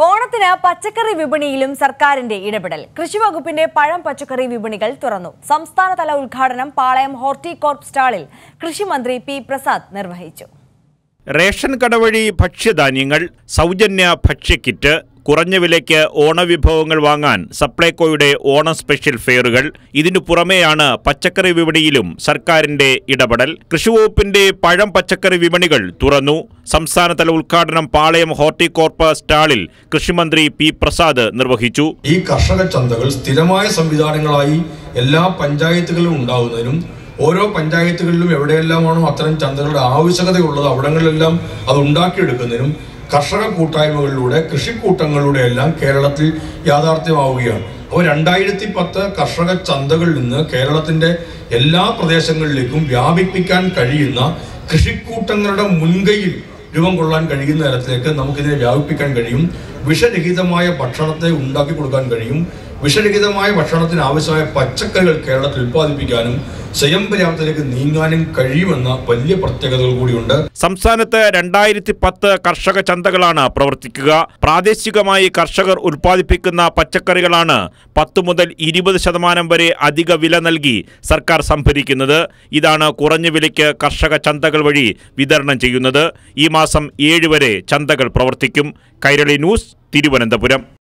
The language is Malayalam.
ഓണത്തിന് പച്ചക്കറി വിപണിയിലും സർക്കാരിന്റെ ഇടപെടൽ കൃഷിവകുപ്പിന്റെ പഴം പച്ചക്കറി വിപണികൾ തുറന്നു സംസ്ഥാനതല ഉദ്ഘാടനം പാളയം ഹോർട്ടികോർപ്പ് സ്റ്റാളിൽ കൃഷിമന്ത്രി പി പ്രസാദ് നിർവഹിച്ചു റേഷൻ കട വഴി ഭക്ഷ്യധാന്യങ്ങൾ സൗജന്യ ഭക്ഷ്യക്കിറ്റ് കുറഞ്ഞ വിലയ്ക്ക് ഓണവിഭവങ്ങൾ വാങ്ങാൻ സപ്ലൈകോയുടെ ഓണം സ്പെഷ്യൽ ഫെയറുകൾ ഇതിനു പുറമെയാണ് പച്ചക്കറി വിപണിയിലും സർക്കാരിന്റെ ഇടപെടൽ കൃഷിവകുപ്പിന്റെ പഴം പച്ചക്കറി വിപണികൾ തുറന്നു സംസ്ഥാനതല ഉദ്ഘാടനം പാളയം ഹോർട്ടികോർപ്പ് സ്റ്റാളിൽ കൃഷിമന്ത്രി പി പ്രസാദ് നിർവഹിച്ചു ഈ കർഷക ചന്തകൾ സ്ഥിരമായ സംവിധാനങ്ങളായി എല്ലാ പഞ്ചായത്തുകളിലും ഉണ്ടാകുന്നതിനും ഓരോ പഞ്ചായത്തുകളിലും എവിടെയെല്ലാമാണോ അത്തരം ചന്തകളുടെ ആവശ്യകതയുള്ളത് അവിടങ്ങളിലെല്ലാം അത് ഉണ്ടാക്കിയെടുക്കുന്നതിനും കർഷക കൂട്ടായ്മകളിലൂടെ കൃഷിക്കൂട്ടങ്ങളിലൂടെ എല്ലാം കേരളത്തിൽ യാഥാർത്ഥ്യമാവുകയാണ് അപ്പോൾ രണ്ടായിരത്തി പത്ത് കർഷക ചന്തകളിൽ നിന്ന് കേരളത്തിന്റെ എല്ലാ പ്രദേശങ്ങളിലേക്കും വ്യാപിപ്പിക്കാൻ കഴിയുന്ന കൃഷിക്കൂട്ടങ്ങളുടെ മുൻകൈയിൽ രൂപം കൊള്ളാൻ കഴിയുന്ന തരത്തിലേക്ക് നമുക്കിതിനെ വ്യാപിപ്പിക്കാൻ കഴിയും വിഷരഹിതമായ ഭക്ഷണത്തെ ഉണ്ടാക്കി കൊടുക്കാൻ കഴിയും വിഷരഹിതമായ ഭക്ഷണത്തിന് ആവശ്യമായ പച്ചക്കറികൾ കേരളത്തിൽ ഉൽപ്പാദിപ്പിക്കാനും സ്വയം പര്യാപ്തത്തിലേക്ക് നീങ്ങാനും കഴിയുമെന്ന വലിയ പ്രത്യേകതകൾ കൂടിയുണ്ട് സംസ്ഥാനത്ത് രണ്ടായിരത്തി പത്ത് കർഷക ചന്തകളാണ് പ്രവർത്തിക്കുക പ്രാദേശികമായി കർഷകർ ഉൽപ്പാദിപ്പിക്കുന്ന പച്ചക്കറികളാണ് പത്ത് മുതൽ ഇരുപത് ശതമാനം വരെ അധിക വില നൽകി സർക്കാർ സംഭരിക്കുന്നത് ഇതാണ് കുറഞ്ഞ വിലയ്ക്ക് കർഷക ചന്തകൾ വഴി വിതരണം ചെയ്യുന്നത് ഈ മാസം ഏഴ് വരെ ചന്തകൾ പ്രവർത്തിക്കും കൈരളി ന്യൂസ് തിരുവനന്തപുരം